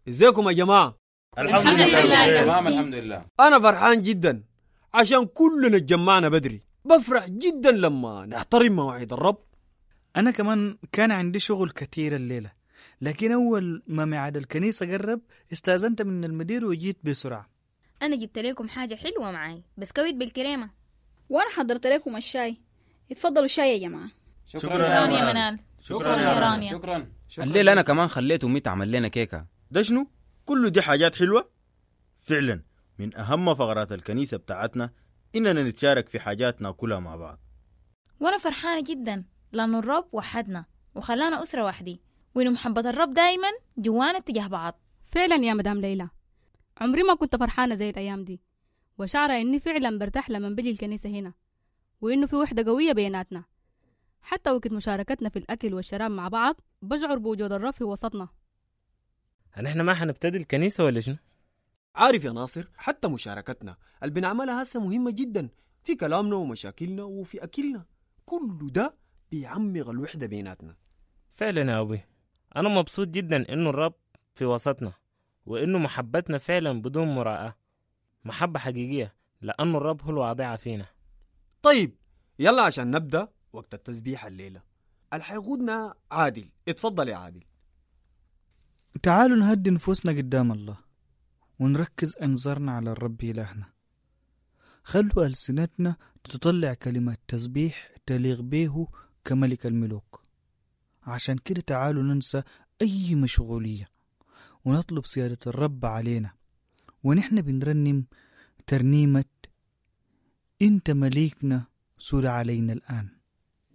ازيكم يا جماعة الحمد لله تمام الحمد لله أنا فرحان جدا عشان كلنا اتجمعنا بدري بفرح جدا لما نحترم مواعيد الرب أنا كمان كان عندي شغل كتير الليلة لكن أول ما ميعاد الكنيسة قرب استأذنت من المدير وجيت بسرعة أنا جبت لكم حاجة حلوة معاي بسكويت بالكريمة وانا حضرت لكم الشاي اتفضلوا الشاي يا جماعه شكرا يا منال شكرا يا رانيا شكرا الليلة أنا كمان خليت أمي تعمل لنا كيكة ده شنو؟ كل دي حاجات حلوة؟ فعلا من أهم فقرات الكنيسة بتاعتنا إننا نتشارك في حاجات ناكلها مع بعض وأنا فرحانة جدا لأنه الرب وحدنا وخلانا أسرة واحدة وإنه محبة الرب دايما جوانا اتجاه بعض فعلا يا مدام ليلى عمري ما كنت فرحانة زي الأيام دي وشعرة إني فعلا برتاح لما بجي الكنيسة هنا وإنه في وحدة قوية بيناتنا حتى وقت مشاركتنا في الأكل والشراب مع بعض بشعر بوجود الرب في وسطنا هل احنا ما حنبتدي الكنيسة ولا شنو؟ عارف يا ناصر حتى مشاركتنا اللي بنعملها هسه مهمة جدا في كلامنا ومشاكلنا وفي أكلنا كل ده بيعمق الوحدة بيناتنا فعلا يا أبوي أنا مبسوط جدا إنه الرب في وسطنا وإنه محبتنا فعلا بدون مراءة محبة حقيقية لأنه الرب هو الواضعة فينا طيب يلا عشان نبدأ وقت التسبيح الليلة اللي حيقودنا عادل اتفضل يا عادل تعالوا نهدي نفوسنا قدام الله ونركز أنظارنا على الرب إلهنا خلوا ألسنتنا تطلع كلمات تسبيح تليق به كملك الملوك عشان كده تعالوا ننسى أي مشغولية ونطلب سيادة الرب علينا ونحن بنرنم ترنيمة انت مليكنا سول علينا الآن